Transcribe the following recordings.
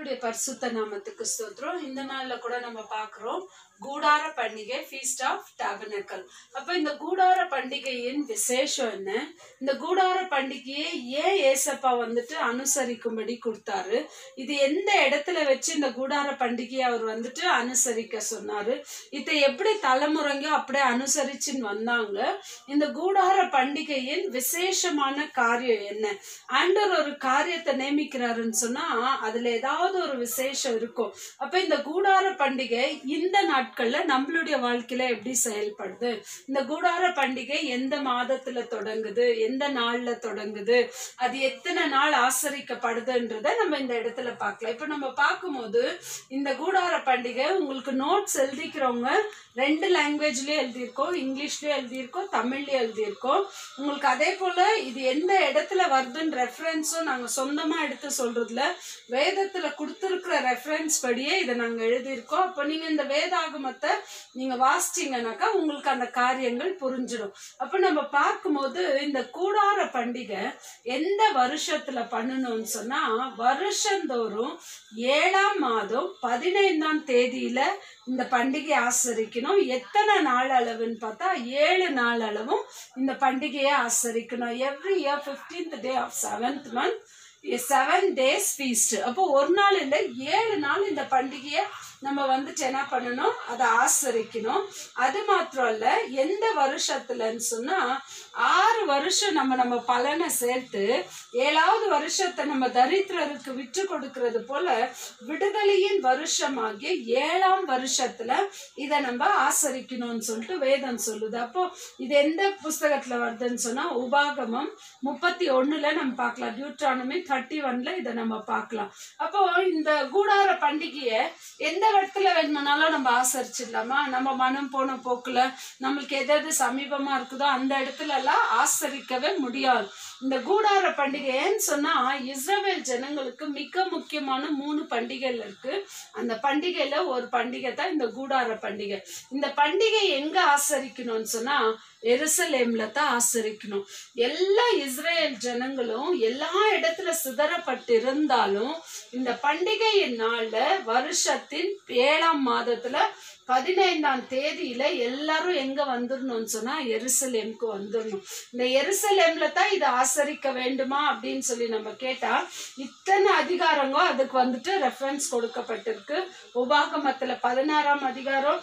கர்த்தருடைய பரிசுத்த நாமத்துக்கு ஸ்தோத்திரம் இந்த நாள்ல கூட நம்ம பார்க்கிறோம் கூடார பண்டிகை ஃபீஸ்ட் ஆஃப் டாபனக்கல் அப்ப இந்த கூடார பண்டிகையின் விசேஷம் என்ன இந்த கூடார பண்டிகையை ஏன் ஏசப்பா வந்துட்டு அனுசரிக்கும்படி கொடுத்தாரு இது எந்த இடத்துல வச்சு இந்த கூடார பண்டிகையை அவர் வந்துட்டு அனுசரிக்க சொன்னாரு இதை எப்படி தலைமுறைங்க அப்படியே அனுசரிச்சுன்னு வந்தாங்க இந்த கூடார பண்டிகையின் விசேஷமான காரியம் என்ன ஆண்டவர் ஒரு காரியத்தை நியமிக்கிறாருன்னு சொன்னா அதுல ஏதாவது ஒரு விசேஷம் இருக்கும் அப்ப இந்த கூடார பண்டிகை இந்த நாட்கள்ல நம்மளுடைய வாழ்க்கையில எப்படி செயல்படுது இந்த கூடார பண்டிகை எந்த மாதத்துல தொடங்குது எந்த நாள்ல தொடங்குது அது எத்தனை நாள் ஆசரிக்கப்படுதுன்றத நம்ம இந்த இடத்துல பார்க்கலாம் இப்ப நம்ம பார்க்கும்போது இந்த கூடார பண்டிகை உங்களுக்கு நோட்ஸ் எழுதிக்கிறவங்க ரெண்டு லாங்குவேஜ்லயும் எழுதியிருக்கோம் இங்கிலீஷ்லயும் எழுதியிருக்கோம் தமிழ்லயும் எழுதியிருக்கோம் உங்களுக்கு அதே போல இது எந்த இடத்துல வருதுன்னு ரெஃபரன்ஸும் நாங்க சொந்தமா எடுத்து சொல்றதுல வேதத்துல கொடுத்துருக்கிற ரெஃபரன்ஸ் படியே இதை நாங்க எழுதியிருக்கோம் அப்போ நீங்க இந்த வேதாகமத்தை நீங்க வாசிச்சீங்கன்னாக்கா உங்களுக்கு அந்த காரியங்கள் புரிஞ்சிடும் அப்ப நம்ம பார்க்கும்போது இந்த கூடார பண்டிகை எந்த வருஷத்துல பண்ணணும்னு சொன்னா வருஷந்தோறும் ஏழாம் மாதம் பதினைந்தாம் தேதியில இந்த பண்டிகை ஆசரிக்கணும் எத்தனை நாள் அளவுன்னு பார்த்தா ஏழு நாள் அளவும் இந்த பண்டிகையை ஆசரிக்கணும் every year fifteenth day of seventh month seven days feast அப்போ ஒரு நாள் இல்லை ஏழு நாள் இந்த பண்டிகையை நம்ம வந்துட்டு என்ன பண்ணணும் அதை ஆசரிக்கணும் அது மாத்திரம் இல்ல எந்த வருஷத்துலன்னு சொன்னா ஆறு வருஷம் நம்ம நம்ம பலனை சேர்த்து ஏழாவது வருஷத்தை நம்ம தரித்திரருக்கு விற்று கொடுக்கறது போல விடுதலையின் வருஷமாகிய ஏழாம் வருஷத்துல இதை நம்ம ஆசரிக்கணும்னு சொல்லிட்டு வேதம் சொல்லுது அப்போ இது எந்த புஸ்தகத்துல வருதுன்னு சொன்னா உபாகமம் முப்பத்தி ஒண்ணுல நம்ம பார்க்கலாம் டியூட்ரானமி தேர்ட்டி ஒன்ல இதை நம்ம பார்க்கலாம் அப்போ இந்த கூடார பண்டிகையை எந்த இடத்துல வேணும்னாலும் நம்ம ஆசரிச்சிடலாமா நம்ம மனம் போன போக்குல நம்மளுக்கு எது எது சமீபமா இருக்குதோ அந்த இடத்துல எல்லாம் ஆசரிக்கவே முடியாது இந்த கூடார பண்டிகை ஏன்னு சொன்னா இஸ்ரவேல் ஜனங்களுக்கு மிக முக்கியமான மூணு பண்டிகைகள் இருக்கு அந்த பண்டிகையில ஒரு பண்டிகை தான் இந்த கூடார பண்டிகை இந்த பண்டிகை எங்க ஆசரிக்கணும்னு சொன்னா எருசலேம்ல தான் ஆசரிக்கணும் எல்லா இஸ்ரேல் ஜனங்களும் எல்லா இடத்துல சிதறப்பட்டு இருந்தாலும் இந்த பண்டிகையின் நாள்ல வருஷத்தின் ஏழாம் மாதத்துல பதினைந்தாம் தேதியில எல்லாரும் எங்க வந்துடணும்னு சொன்னா எருசலேமுக்கு வந்துடணும் இந்த எருசலேம்ல தான் இதை ஆசரிக்க வேண்டுமா அப்படின்னு சொல்லி நம்ம கேட்டா இத்தனை அதிகாரங்க அதுக்கு வந்துட்டு ரெஃபரன்ஸ் கொடுக்கப்பட்டிருக்கு உபாகமத்துல பதினாறாம் அதிகாரம்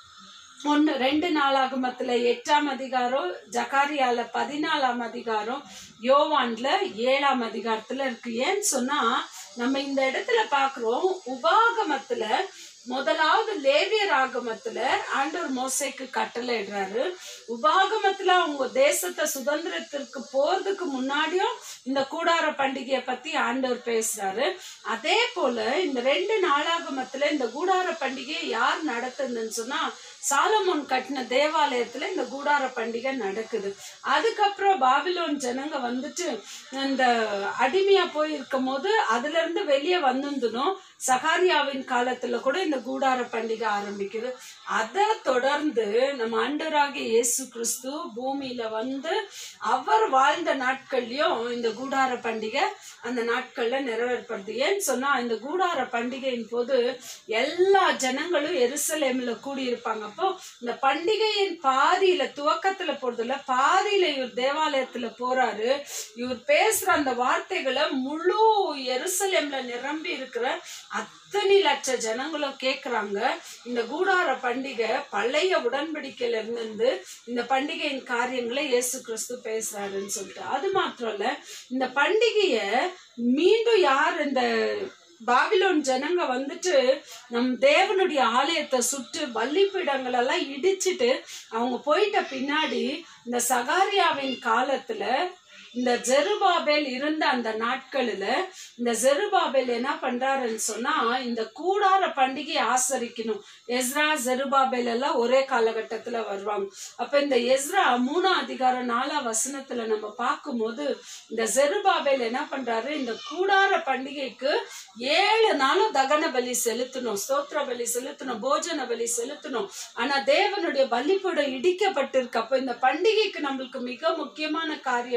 ஒன்று ரெண்டு நாளாகமத்தில் எட்டாம் அதிகாரம் ஜகாரியால பதினாலாம் அதிகாரம் யோவான்ல ஏழாம் அதிகாரத்துல இருக்கு ஏன்னு சொன்னா நம்ம இந்த இடத்துல பார்க்குறோம் உபாகமத்துல முதலாவது லேவியர் ஆகமத்துல ஆண்டவர் மோசைக்கு கட்டளை இடுறாரு உபாகமத்துல அவங்க தேசத்தை சுதந்திரத்திற்கு போறதுக்கு முன்னாடியும் இந்த கூடார பண்டிகையை பத்தி ஆண்டவர் பேசுறாரு அதே போல இந்த ரெண்டு நாளாகமத்துல இந்த கூடார பண்டிகையை யார் நடத்துதுன்னு சொன்னா சாலமோன் கட்டின தேவாலயத்துல இந்த கூடார பண்டிகை நடக்குது அதுக்கப்புறம் பாபிலோன் ஜனங்க வந்துட்டு இந்த அடிமையா போய் இருக்கும் போது அதுல இருந்து வெளியே வந்துருந்தனும் சகாரியாவின் காலத்துல கூட இந்த கூடார பண்டிகை ஆரம்பிக்குது அதை தொடர்ந்து நம்ம ஆண்டவராகிய இயேசு கிறிஸ்து பூமியில வந்து அவர் வாழ்ந்த நாட்கள்லயும் இந்த கூடார பண்டிகை அந்த நாட்கள்ல நிறைவேற்படுது ஏன்னு சொன்னா இந்த கூடார பண்டிகையின் போது எல்லா ஜனங்களும் எருசலேம்ல கூடியிருப்பாங்க அப்போ இந்த பண்டிகையின் பாதியில துவக்கத்துல போறதுல பாதியில இவர் தேவாலயத்துல போறாரு இவர் பேசுற அந்த வார்த்தைகளை முழு எருசலேம்ல நிரம்பி இருக்கிற அத்தனை லட்ச ஜனங்களும் கேட்குறாங்க இந்த கூடார பண்டிகை பழைய உடன்படிக்கையில இருந்து இந்த பண்டிகையின் காரியங்களை இயேசு கிறிஸ்து பேசுறாருன்னு சொல்லிட்டு அது மாத்திரம் இல்ல இந்த பண்டிகைய மீண்டும் யார் இந்த பாபிலோன் ஜனங்க வந்துட்டு நம் தேவனுடைய ஆலயத்தை சுட்டு பள்ளிப்பீடங்கள் எல்லாம் இடிச்சிட்டு அவங்க போயிட்ட பின்னாடி இந்த சகாரியாவின் காலத்துல இந்த ஜெருபாபேல் இருந்த அந்த நாட்களில் இந்த ஜெருபாபேல் என்ன பண்றாருன்னு சொன்னா இந்த கூடார பண்டிகையை ஆசரிக்கணும் எஸ்ரா ஜெருபாபேல் எல்லாம் ஒரே காலகட்டத்துல வருவாங்க அப்ப இந்த எஸ்ரா மூணாம் அதிகாரம் நாலாம் வசனத்துல நம்ம பார்க்கும்போது இந்த ஜெருபாபேல் என்ன பண்றாரு இந்த கூடார பண்டிகைக்கு ஏழு நாளும் தகன பலி செலுத்தணும் ஸ்தோத்திர பலி செலுத்தணும் போஜன பலி செலுத்தணும் ஆனா தேவனுடைய பலிப்பீடம் இடிக்கப்பட்டிருக்கு அப்ப இந்த பண்டிகைக்கு நம்மளுக்கு மிக முக்கியமான காரியம் என்னன்னு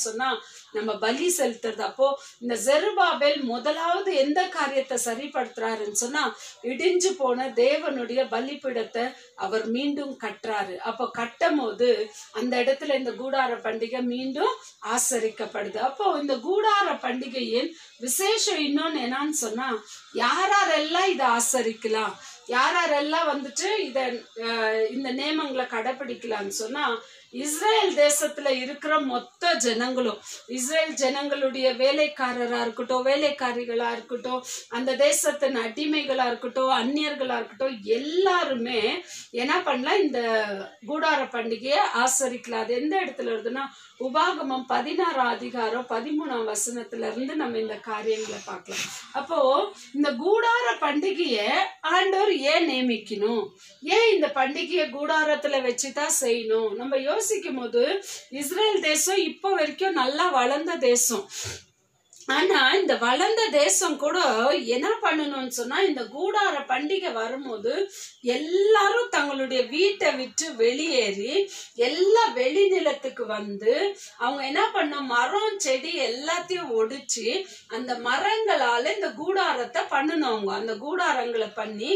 சொன்னா நம்ம பலி செலுத்துறது அப்போ இந்த ஜெருபாபேல் முதலாவது எந்த காரியத்தை சரிப்படுத்துறாருன்னு சொன்னா இடிஞ்சு போன தேவனுடைய பலிபீடத்தை அவர் மீண்டும் கட்டுறாரு அப்போ கட்டும் போது அந்த இடத்துல இந்த கூடார பண்டிகை மீண்டும் ஆசரிக்கப்படுது அப்போ இந்த கூடார பண்டிகையின் விசேஷம் இன்னொன்னு என்னன்னு சொன்னா யாரெல்லாம் இதை ஆசரிக்கலாம் யாரெல்லாம் வந்துட்டு இத அஹ், இந்த நேமங்களை கடைபிடிக்கலாம்னு சொன்னா இஸ்ரேல் தேசத்துல இருக்கிற மொத்த ஜனங்களும் இஸ்ரேல் ஜனங்களுடைய வேலைக்காரரா இருக்கட்டும் வேலைக்காரிகளா இருக்கட்டும் அந்த தேசத்தின் அடிமைகளா இருக்கட்டும் அந்நியர்களா இருக்கட்டும் எல்லாருமே என்ன பண்ணலாம் இந்த கூடார பண்டிகையை ஆசரிக்கலாம் அது எந்த இடத்துல வருதுன்னா உபாகமம் பதினாறாம் அதிகாரம் பதிமூணாம் வசனத்துல இருந்து நம்ம இந்த காரியங்களை பார்க்கலாம் அப்போ இந்த கூடார பண்டிகையை ஆண்டவர் ஏன் நியமிக்கணும் ஏன் இந்த பண்டிகையை கூடாரத்துல வச்சுதான் செய்யணும் நம்ம யோசிக்கும் போது இஸ்ரேல் தேசம் இப்போ வரைக்கும் நல்லா வளர்ந்த தேசம் ஆனா இந்த வளர்ந்த தேசம் கூட என்ன பண்ணணும்னு சொன்னா இந்த கூடார பண்டிகை வரும்போது எல்லாரும் தங்களுடைய வீட்டை விட்டு வெளியேறி எல்லா வெளிநிலத்துக்கு வந்து அவங்க என்ன பண்ணும் மரம் செடி எல்லாத்தையும் ஒடிச்சு அந்த மரங்களால இந்த கூடாரத்தை பண்ணணும் அவங்க அந்த கூடாரங்களை பண்ணி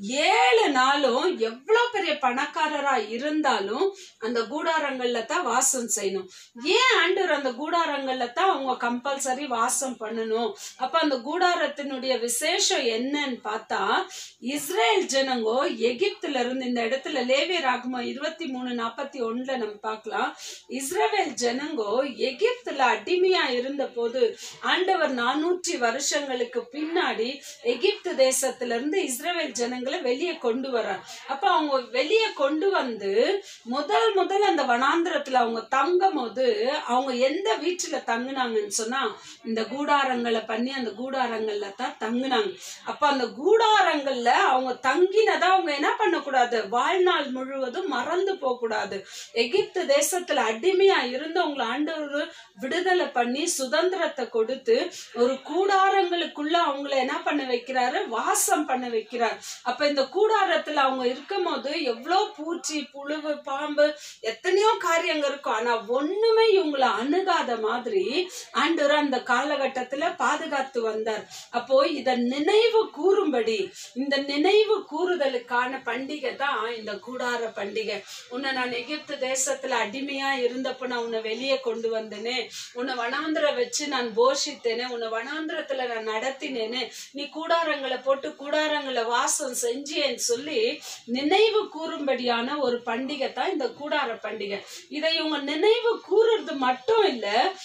ஏழு நாளும் எவ்வளவு பெரிய பணக்காரரா இருந்தாலும் அந்த கூடாரங்கள்ல தான் வாசம் செய்யணும் ஏன் ஆண்டவர் அந்த கூடாரங்கள்ல தான் அவங்க கம்பல்சரி வாசம் பண்ணணும் அப்ப அந்த கூடாரத்தினுடைய விசேஷம் என்னன்னு பார்த்தா இஸ்ரேல் ஜனங்கோ எகிப்துல இருந்து இந்த இடத்துல லேவிய ராகமம் இருபத்தி மூணு நாற்பத்தி ஒண்ணுல நம்ம பார்க்கலாம் இஸ்ரவேல் ஜனங்கோ எகிப்துல அடிமையா இருந்த போது ஆண்டவர் நானூற்றி வருஷங்களுக்கு பின்னாடி எகிப்து தேசத்துல இருந்து இஸ்ரவேல் ஜனங்களை வெளியே கொண்டு வர்றார் அப்ப அவங்க வெளியே கொண்டு வந்து முதல் முதல் அந்த வனாந்திரத்துல அவங்க தங்கும் போது அவங்க எந்த வீட்டுல தங்குனாங்கன்னு சொன்னா இந்த கூடாரங்களை பண்ணி அந்த கூடாரங்கள்ல தான் தங்குனாங்க அப்ப அந்த கூடாரங்கள்ல அவங்க தங்கினதை அவங்க என்ன பண்ணக்கூடாது வாழ்நாள் முழுவதும் மறந்து போக கூடாது எகிப்து தேசத்துல அடிமையா இருந்தவங்களை ஆண்டவர் விடுதலை பண்ணி சுதந்திரத்தை கொடுத்து ஒரு கூடாரங்களுக்குள்ள அவங்கள என்ன பண்ண வைக்கிறாரு வாசம் பண்ண வைக்கிறார் அப்ப இந்த கூடாரத்துல அவங்க இருக்கும் போது எவ்வளவு பூச்சி புழுவு பாம்பு எத்தனையோ காரியங்க இருக்கும் ஆனா ஒண்ணுமே இவங்களை அணுகாத மாதிரி ஆண்டவர் அந்த காலகட்டத்துல பாதுகாத்து வந்தார் அப்போ இத நினைவு கூறும்படி இந்த நினைவு கூறுதலுக்கான பண்டிகை தான் இந்த கூடார பண்டிகை உன்னை நான் எகிப்து தேசத்துல அடிமையா இருந்தப்ப நான் உன்னை வெளியே கொண்டு வந்தேனே உன்னை வனாந்திர வச்சு நான் போஷித்தேனே உன்னை வனாந்திரத்துல நான் நடத்தினேனே நீ கூடாரங்களை போட்டு கூடாரங்களை வாசம் செஞ்சியேன்னு சொல்லி நினைவு கூறும்படியான ஒரு பண்டிகை தான் இந்த கூடார பண்டிகை இதை இவங்க நினைவு கூறுறது மட்டும் இல்ல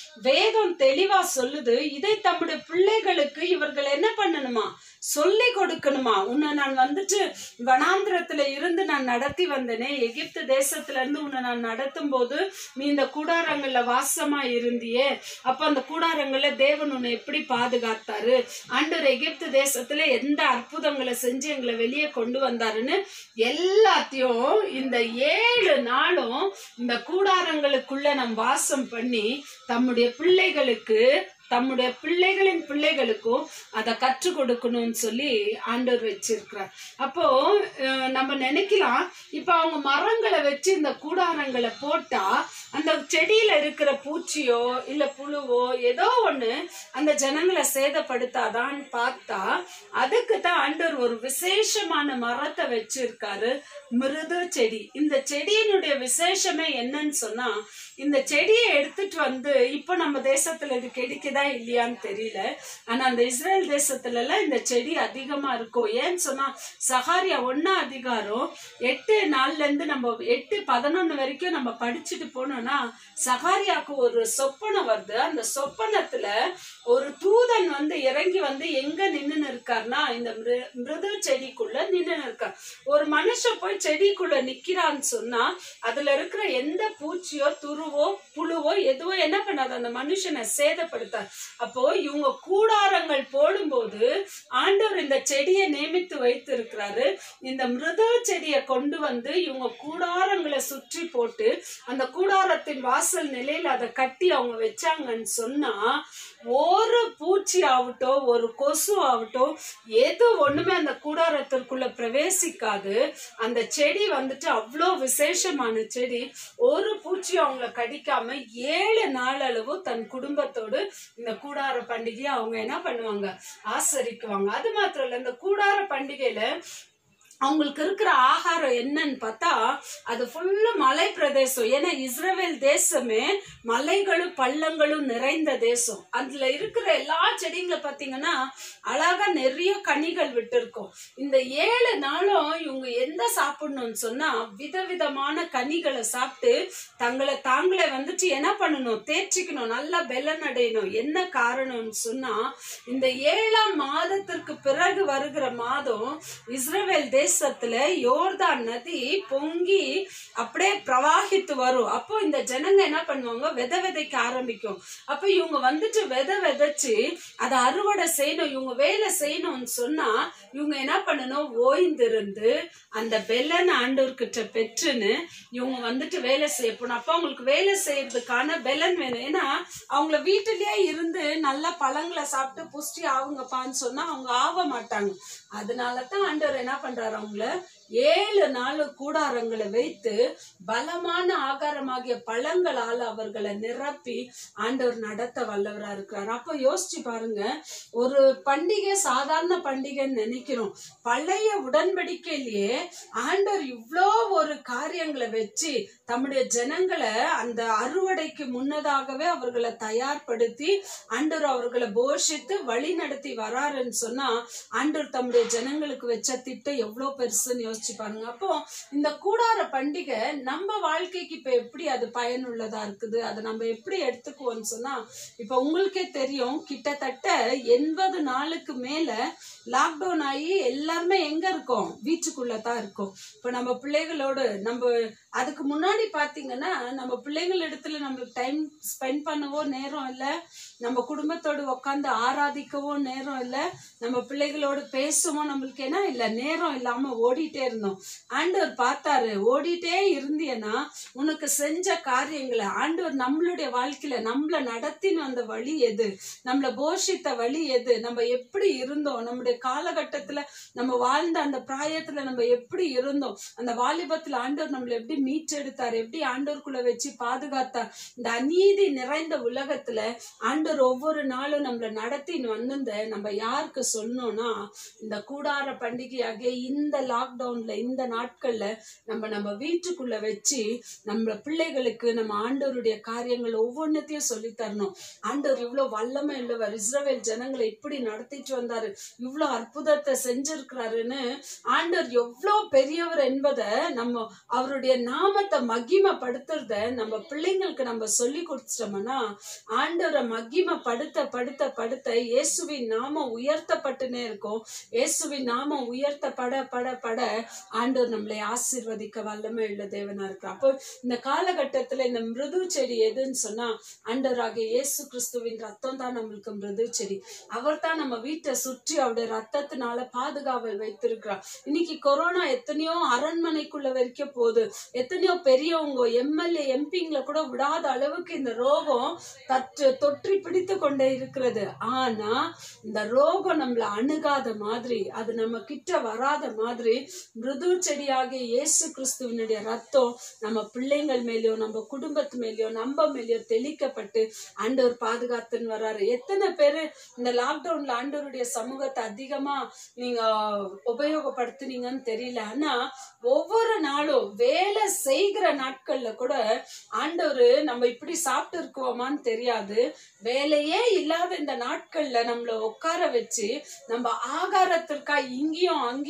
வேதம் தெளிவா சொல்லுது இதை தம்முடைய பிள்ளைகளுக்கு இவர்கள் என்ன பண்ணணுமா சொல்லி கொடுக்கணுமா உன்னை நான் வந்துட்டு வனாந்திரத்துல இருந்து நான் நடத்தி வந்தேனே எகிப்து தேசத்துல இருந்து உன்னை நான் நடத்தும் போது நீ இந்த கூடாரங்கள்ல வாசமா இருந்தியே அப்ப அந்த கூடாரங்கள்ல தேவன் உன்னை எப்படி பாதுகாத்தாரு ஆண்டவர் எகிப்து தேசத்துல எந்த அற்புதங்களை செஞ்சு எங்களை வெளியே கொண்டு வந்தாருன்னு எல்லாத்தையும் இந்த ஏழு நாளும் இந்த கூடாரங்களுக்குள்ள நம் வாசம் பண்ணி தம்முடைய பிள்ளைகளுக்கு தம்முடைய பிள்ளைகளின் பிள்ளைகளுக்கும் அதை கற்றுக் கொடுக்கணும்னு சொல்லி ஆண்டவர் வச்சிருக்கிறார் அப்போ அஹ், நம்ம நினைக்கலாம் இப்ப அவங்க மரங்களை வச்சு இந்த கூடாரங்களை போட்டா அந்த செடியில இருக்கிற பூச்சியோ இல்ல புழுவோ ஏதோ ஒண்ணு அந்த ஜனங்களை சேதப்படுத்தாதான்னு பார்த்தா அதுக்கு தான் ஆண்டவர் ஒரு விசேஷமான மரத்தை வச்சிருக்காரு மிருது செடி இந்த செடியினுடைய விசேஷமே என்னன்னு சொன்னா இந்த செடியை எடுத்துட்டு வந்து இப்போ நம்ம தேசத்துல இது கிடைக்குதா இல்லையான்னு தெரியல ஆனா அந்த இஸ்ரேல் தேசத்துல எல்லாம் இந்த செடி அதிகமா இருக்கும் ஏன்னு சொன்னா சகாரியா ஒன்னா அதிகாரம் எட்டு நாள்ல இருந்து நம்ம எட்டு பதினொன்னு வரைக்கும் நம்ம படிச்சுட்டு போனோம்னா சகாரியாக்கு ஒரு சொப்பனம் வருது அந்த சொப்பனத்துல ஒரு தூதன் வந்து இறங்கி வந்து எங்க நின்னு இருக்காருன்னா இந்த மிரு- மிருது செடிக்குள்ள நின்னு இருக்கார் ஒரு மனுஷன் போய் செடிக்குள்ள நிக்கிறான்னு சொன்னா அதுல இருக்கிற எந்த பூச்சியோ துருவோ புழுவோ எதுவோ என்ன பண்ணாது அந்த மனுஷனை சேதப்படுத்த இருக்கிறார் அப்போ இவங்க கூடாரங்கள் போடும்போது ஆண்டவர் இந்த செடியை நியமித்து வைத்து இருக்கிறாரு இந்த மிருது செடியை கொண்டு வந்து இவங்க கூடாரங்களை சுற்றி போட்டு அந்த கூடாரத்தின் வாசல் நிலையில அதை கட்டி அவங்க வச்சாங்கன்னு சொன்னா ஒரு பூச்சி ஆகட்டும் ஒரு கொசு ஆகட்டும் எது ஒண்ணுமே அந்த கூடாரத்திற்குள்ள பிரவேசிக்காது அந்த செடி வந்துட்டு அவ்வளோ விசேஷமான செடி ஒரு பூச்சி அவங்கள கடிக்காம ஏழு நாளளவு தன் குடும்பத்தோடு இந்த கூடார பண்டிகையை அவங்க என்ன பண்ணுவாங்க ஆசரிக்குவாங்க அது மாத்திரம் இல்ல இந்த கூடார பண்டிகையில அவங்களுக்கு இருக்கிற ஆகாரம் என்னன்னு பார்த்தா அது ஃபுல்லு மலை பிரதேசம் ஏன்னா இஸ்ரவேல் தேசமே மலைகளும் பள்ளங்களும் நிறைந்த தேசம் அதுல இருக்கிற எல்லா செடிங்களை பார்த்தீங்கன்னா அழகா நிறைய கனிகள் விட்டுருக்கும் இந்த ஏழு நாளும் இவங்க எந்த சாப்பிடணும்னு சொன்னா விதவிதமான கனிகளை சாப்பிட்டு தங்களை தாங்களே வந்துட்டு என்ன பண்ணணும் தேர்ச்சிக்கணும் நல்லா பெலன் அடையணும் என்ன காரணம்னு சொன்னா இந்த ஏழாம் மாதத்திற்கு பிறகு வருகிற மாதம் இஸ்ரவேல் தேசத்துல யோர்தான் நதி பொங்கி அப்படியே பிரவாகித்து வரும் அப்போ இந்த ஜனங்க என்ன பண்ணுவாங்க விதை விதைக்க ஆரம்பிக்கும் அப்ப இவங்க வந்துட்டு விதை விதைச்சு அதை அறுவடை செய்யணும் இவங்க வேலை செய்யணும்னு சொன்னா இவங்க என்ன பண்ணணும் ஓய்ந்திருந்து அந்த பெல்லன் ஆண்டவர்கிட்ட பெற்றுன்னு இவங்க வந்துட்டு வேலை செய்ய போகணும் அப்போ அவங்களுக்கு வேலை செய்யறதுக்கான பெலன் வேணும் ஏன்னா அவங்கள வீட்டிலேயே இருந்து நல்ல பழங்களை சாப்பிட்டு புஷ்டி ஆகுங்கப்பான்னு சொன்னா அவங்க ஆக மாட்டாங்க அதனால தான் ஆண்டவர் என்ன பண்றாரு அவங்கள ஏழு நாள் கூடாரங்களை வைத்து பலமான ஆகாரமாகிய பழங்களால் அவர்களை நிரப்பி ஆண்டவர் நடத்த வல்லவரா இருக்கிறார் அப்ப யோசிச்சு பாருங்க ஒரு பண்டிகை சாதாரண பண்டிகைன்னு நினைக்கிறோம் பழைய உடன்படிக்கையிலேயே ஆண்டவர் இவ்வளோ ஒரு காரியங்களை வச்சு தம்முடைய ஜனங்களை அந்த அறுவடைக்கு முன்னதாகவே அவர்களை தயார்படுத்தி ஆண்டவர் அவர்களை போஷித்து வழி நடத்தி வராருன்னு சொன்னா ஆண்டவர் தம்முடைய ஜனங்களுக்கு வச்ச திட்டம் எவ்வளவு பெருசுன்னு யோசிச்சு பாருங்க அப்போ இந்த கூடார பண்டிகை நம்ம வாழ்க்கைக்கு இப்ப எப்படி அது பயனுள்ளதா இருக்குது அதை நம்ம எப்படி எடுத்துக்குவோம்னு சொன்னா இப்ப உங்களுக்கே தெரியும் கிட்டத்தட்ட எண்பது நாளுக்கு மேல லாக்டவுன் ஆகி எல்லாருமே எங்க இருக்கோம் வீட்டுக்குள்ள தான் இருக்கோம் இப்ப நம்ம பிள்ளைகளோடு நம்ம அதுக்கு முன்னாடி பாத்தீங்கன்னா நம்ம பிள்ளைகள் இடத்துல நம்மளுக்கு டைம் ஸ்பெண்ட் பண்ணவோ நேரம் இல்லை நம்ம குடும்பத்தோடு உட்காந்து ஆராதிக்கவோ நேரம் இல்லை நம்ம பிள்ளைகளோடு பேசவும் நம்மளுக்கு என்ன இல்லை நேரம் இல்லாம ஓடிட்டே இருந்தோம் ஆண்டவர் பார்த்தாரு ஓடிட்டே இருந்தியன்னா உனக்கு செஞ்ச காரியங்களை ஆண்டவர் நம்மளுடைய வாழ்க்கையில நம்மள நடத்தின அந்த வழி எது நம்மள போஷித்த வழி எது நம்ம எப்படி இருந்தோம் நம்முடைய காலகட்டத்துல நம்ம வாழ்ந்த அந்த பிராயத்துல நம்ம எப்படி இருந்தோம் அந்த வாலிபத்துல ஆண்டவர் நம்மளை எப்படி மீட்டெடுத்தார் எப்படி ஆண்டவருக்குள்ள வச்சு பாதுகாத்தார் இந்த அநீதி நிறைந்த உலகத்துல ஆண்டவர் ஒவ்வொரு நாளும் நம்மள நடத்தின்னு வந்திருந்த நம்ம யாருக்கு சொல்லணும்னா இந்த கூடார பண்டிகையாகிய இந்த லாக்டவுன்ல இந்த நாட்கள்ல நம்ம நம்ம வீட்டுக்குள்ள வச்சு நம்ம பிள்ளைகளுக்கு நம்ம ஆண்டவருடைய காரியங்கள் ஒவ்வொன்றத்தையும் சொல்லி தரணும் ஆண்டவர் இவ்வளவு வல்லமை உள்ளவர் இஸ்ரவேல் ஜனங்களை இப்படி நடத்திட்டு வந்தாரு இவ்வளவு அற்புதத்தை செஞ்சிருக்கிறாருன்னு ஆண்டவர் எவ்வளவு பெரியவர் என்பதை நம்ம அவருடைய நாமத்தை மகிமைப்படுத்துறத நம்ம பிள்ளைங்களுக்கு நம்ம சொல்லி கொடுத்துட்டோம்னா ஆண்டவரை மகிமைப்படுத்த படுத்த படுத்த இயேசுவின் நாமம் உயர்த்தப்பட்டுனே இருக்கும் இயேசுவின் நாமம் உயர்த்தப்பட பட பட ஆண்டவர் நம்மளை ஆசீர்வதிக்க வல்லமை உள்ள தேவனா இருக்கிறார் அப்போ இந்த காலகட்டத்துல இந்த மிருது செடி எதுன்னு சொன்னா ஆண்டவராகிய இயேசு கிறிஸ்துவின் ரத்தம் தான் நம்மளுக்கு மிருது செடி அவர் தான் நம்ம வீட்டை சுற்றி அவருடைய ரத்தத்தினால பாதுகாவல் வைத்திருக்கிறார் இன்னைக்கு கொரோனா எத்தனையோ அரண்மனைக்குள்ள வரைக்கும் போகுது எத்தனையோ பெரியவங்க எம்எல்ஏ எம்பிங்களை கூட விடாத அளவுக்கு இந்த ரோகம் தற்று தொற்றி பிடித்து கொண்டே இருக்கிறது ஆனா இந்த ரோகம் நம்மள அணுகாத மாதிரி அது நம்ம கிட்ட வராத மாதிரி மிருது செடியாகிய இயேசு கிறிஸ்துவனுடைய ரத்தம் நம்ம பிள்ளைங்கள் மேலயோ நம்ம குடும்பத்து மேலயோ நம்ம மேலயோ தெளிக்கப்பட்டு ஆண்டவர் பாதுகாத்துன்னு வர்றாரு எத்தனை பேரு இந்த லாக்டவுன்ல ஆண்டவருடைய சமூகத்தை அதிகமா நீங்க உபயோகப்படுத்துனீங்கன்னு தெரியல ஆனா ஒவ்வொரு நாளும் வேலை செய்கிற நாட்கள்ல கூட ஆண்டவர் நம்ம இப்படி சாப்பிட்டு இருக்கோமான்னு தெரியாது வேலையே இல்லாத இந்த நாட்கள்ல நம்மள உட்கார வச்சு நம்ம ஆகாரத்திற்காக இங்கேயும் அங்கேயும் அலையா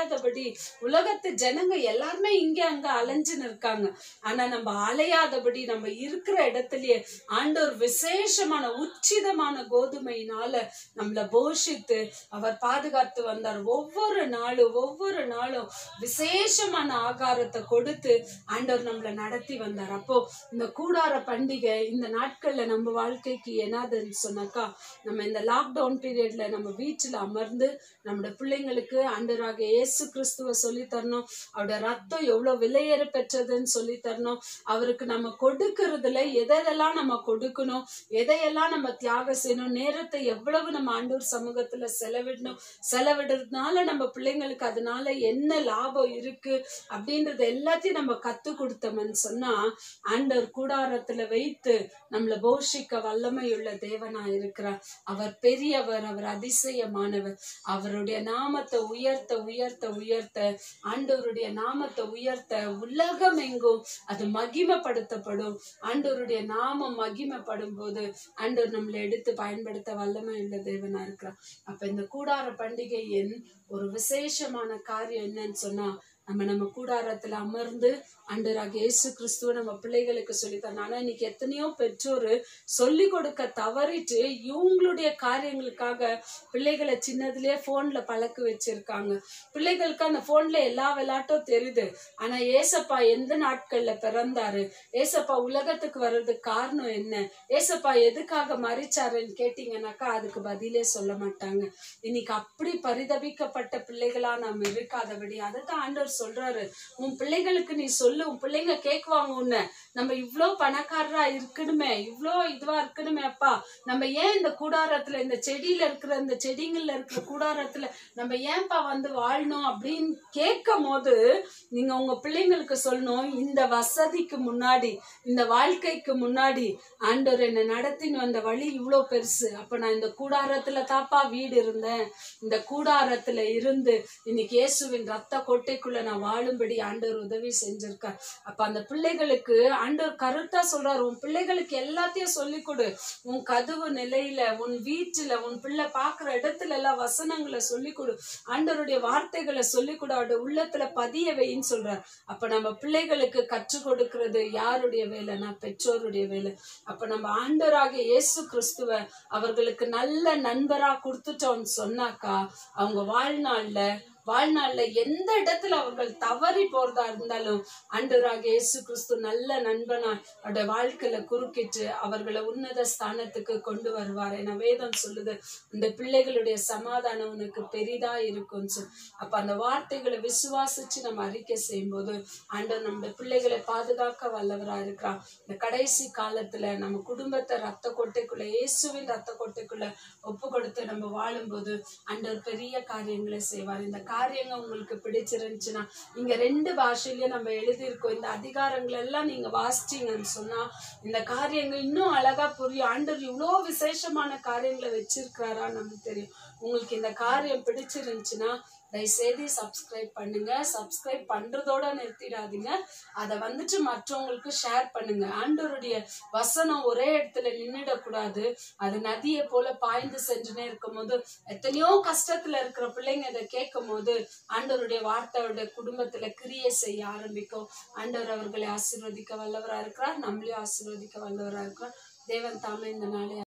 அலையாதபடி உலகத்து ஜனங்க எல்லாருமே இங்க அங்க அலைஞ்சுன்னு இருக்காங்க ஆனா நம்ம அலையாதபடி நம்ம இருக்கிற இடத்துலயே ஆண்டவர் விசேஷமான உச்சிதமான கோதுமையினால நம்மள போஷித்து அவர் பாதுகாத்து வந்தார் ஒவ்வொரு நாளும் ஒவ்வொரு நாளும் விசேஷமான ஆகாரத்தை கொடுத்து ஆண்டவர் நம்மள நடத்தி வந்தார் அப்போ இந்த கூடார பண்டிகை இந்த நாட்கள்ல நம்ம வாழ்க்கைக்கு என்னதுன்னு சொன்னாக்கா நம்ம இந்த லாக்டவுன் பீரியட்ல நம்ம வீட்டுல அமர்ந்து நம்மளோட பிள்ளைங்களுக்கு ஆண்டவராக இயேசு கிறிஸ்துவ சொல்லி தரணும் அவருடைய ரத்தம் எவ்வளவு விலையேற பெற்றதுன்னு சொல்லி தரணும் அவருக்கு நம்ம கொடுக்கறதுல எதெல்லாம் நம்ம கொடுக்கணும் எதையெல்லாம் நம்ம தியாகம் செய்யணும் நேரத்தை எவ்வளவு நம்ம ஆண்டவர் சமூகத்துல செலவிடணும் செலவிடுறதுனால நம்ம பிள்ளைங்களுக்கு அதனால என்ன லாபம் இருக்கு அப்படின்றது எல்லாத்தையும் நம்ம கத்து கொடுத்தோம்னு சொன்னா ஆண்டவர் கூடாரத்துல வைத்து நம்மள போஷிக்க வல்லமையுள்ள தேவனா இருக்கிறார் அவர் பெரியவர் அவர் அதிசயமானவர் அவருடைய நாமத்தை உயர்த்த உயர்த்த உயர்த்த ஆண்டவருடைய நாமத்தை உயர்த்த உலகம் எங்கும் அது மகிமைப்படுத்தப்படும் ஆண்டவருடைய நாமம் மகிமைப்படும் போது ஆண்டவர் நம்மளை எடுத்து பயன்படுத்த வல்லமை உள்ள தேவனா இருக்கிறார் அப்ப இந்த கூடார பண்டிகையின் ஒரு விசேஷமான காரியம் என்னன்னு சொன்னா நம்ம நம்ம கூடாரத்துல அமர்ந்து ஆண்டவராக இயேசு கிறிஸ்துவ நம்ம பிள்ளைகளுக்கு சொல்லித்தரணும் ஆனா இன்னைக்கு எத்தனையோ பெற்றோர் சொல்லி கொடுக்க தவறிட்டு இவங்களுடைய காரியங்களுக்காக பிள்ளைகளை சின்னதுலயே போன்ல பழக்க வச்சிருக்காங்க பிள்ளைகளுக்கு அந்த போன்ல எல்லா விளையாட்டும் தெரியுது ஆனா ஏசப்பா எந்த நாட்கள்ல பிறந்தாரு ஏசப்பா உலகத்துக்கு வர்றதுக்கு காரணம் என்ன ஏசப்பா எதுக்காக மறிச்சாருன்னு கேட்டீங்கன்னாக்கா அதுக்கு பதிலே சொல்ல மாட்டாங்க இன்னைக்கு அப்படி பரிதபிக்கப்பட்ட பிள்ளைகளா நாம் இருக்காதபடி அதை தான் ஆண்டவர் சொல்றாரு உன் பிள்ளைகளுக்கு நீ சொல்லு உன் பிள்ளைங்க கேக்குவாங்க உன்னை நம்ம இவ்ளோ பணக்காரரா இருக்கணுமே இவ்ளோ இதுவா இருக்கணுமே அப்பா நம்ம ஏன் இந்த கூடாரத்துல இந்த செடியில இருக்கிற இந்த செடிங்கள்ல இருக்கிற கூடாரத்துல நம்ம ஏன்பா வந்து வாழணும் அப்படின்னு கேட்கும் போது நீங்க உங்க பிள்ளைங்களுக்கு சொல்லணும் இந்த வசதிக்கு முன்னாடி இந்த வாழ்க்கைக்கு முன்னாடி ஆண்டவர் என்னை நடத்தின்னு வந்த வழி இவ்வளோ பெருசு அப்ப நான் இந்த கூடாரத்துல தாப்பா வீடு இருந்தேன் இந்த கூடாரத்துல இருந்து இன்னைக்கு இயேசுவின் ரத்த கொட்டைக்குள்ள நான் வாழும்படி ஆண்டவர் உதவி செஞ்சிருக்கார் அப்ப அந்த பிள்ளைகளுக்கு ஆண்டவர் கருத்தா சொல்றாரு உன் பிள்ளைகளுக்கு எல்லாத்தையும் சொல்லிக் கொடு உன் கதவு நிலையில உன் வீட்டுல உன் பிள்ளை பாக்குற இடத்துல எல்லாம் வசனங்களை சொல்லிக் கொடு ஆண்டவருடைய வார்த்தைகளை சொல்லிக் கொடு அவருடைய உள்ளத்துல பதிய வைன்னு சொல்றார் அப்ப நம்ம பிள்ளைகளுக்கு கற்றுக் கொடுக்கிறது யாருடைய வேலைனா பெற்றோருடைய வேலை அப்ப நம்ம ஆண்டவராகிய இயேசு கிறிஸ்துவ அவர்களுக்கு நல்ல நண்பரா கொடுத்துட்டோம்னு சொன்னாக்கா அவங்க வாழ்நாள்ல வாழ்நாள்ல எந்த இடத்துல அவர்கள் தவறி போறதா இருந்தாலும் ஆண்டவராக இயேசு கிறிஸ்து நல்ல நண்பனா அவருடைய வாழ்க்கையில குறுக்கிட்டு அவர்களை உன்னத ஸ்தானத்துக்கு கொண்டு வருவார் என வேதம் சொல்லுது இந்த பிள்ளைகளுடைய சமாதானம் உனக்கு பெரிதா இருக்கும் சொல் அப்ப அந்த வார்த்தைகளை விசுவாசிச்சு நம்ம அறிக்கை செய்யும்போது ஆண்டவர் நம்ம பிள்ளைகளை பாதுகாக்க வல்லவரா இருக்கிறார் இந்த கடைசி காலத்துல நம்ம குடும்பத்தை ரத்த கொட்டைக்குள்ள இயேசுவின் ரத்த கொட்டைக்குள்ள ஒப்பு கொடுத்து நம்ம வாழும்போது ஆண்டவர் பெரிய காரியங்களை செய்வார் இந்த காரியங்கள் உங்களுக்கு பிடிச்சிருந்துச்சுன்னா இங்க ரெண்டு பாஷையிலயும் நம்ம எழுதியிருக்கோம் இந்த அதிகாரங்கள் எல்லாம் நீங்க வாசிச்சீங்கன்னு சொன்னா இந்த காரியங்கள் இன்னும் அழகா புரியும் ஆண்டவர் இவ்வளோ விசேஷமான காரியங்களை வச்சிருக்கிறாரா நமக்கு தெரியும் உங்களுக்கு இந்த காரியம் பிடிச்சிருந்துச்சுன்னா தயவுசெய்து சப்ஸ்கிரைப் பண்ணுங்க சப்ஸ்கிரைப் பண்றதோட நிறுத்திடாதீங்க அதை வந்துட்டு மற்றவங்களுக்கு ஷேர் பண்ணுங்க ஆண்டவருடைய வசனம் ஒரே இடத்துல நின்றுடக்கூடாது அது நதியை போல பாய்ந்து சென்றுனே இருக்கும் போது எத்தனையோ கஷ்டத்துல இருக்கிற பிள்ளைங்க இதை கேட்கும் போது ஆண்டவருடைய வார்த்தையோட குடும்பத்துல கிரியை செய்ய ஆரம்பிக்கும் ஆண்டவர் அவர்களை ஆசீர்வதிக்க வல்லவரா இருக்கிறார் நம்மளையும் ஆசீர்வதிக்க வல்லவரா இருக்கிறார் தேவன் தாமே இந்த நாளை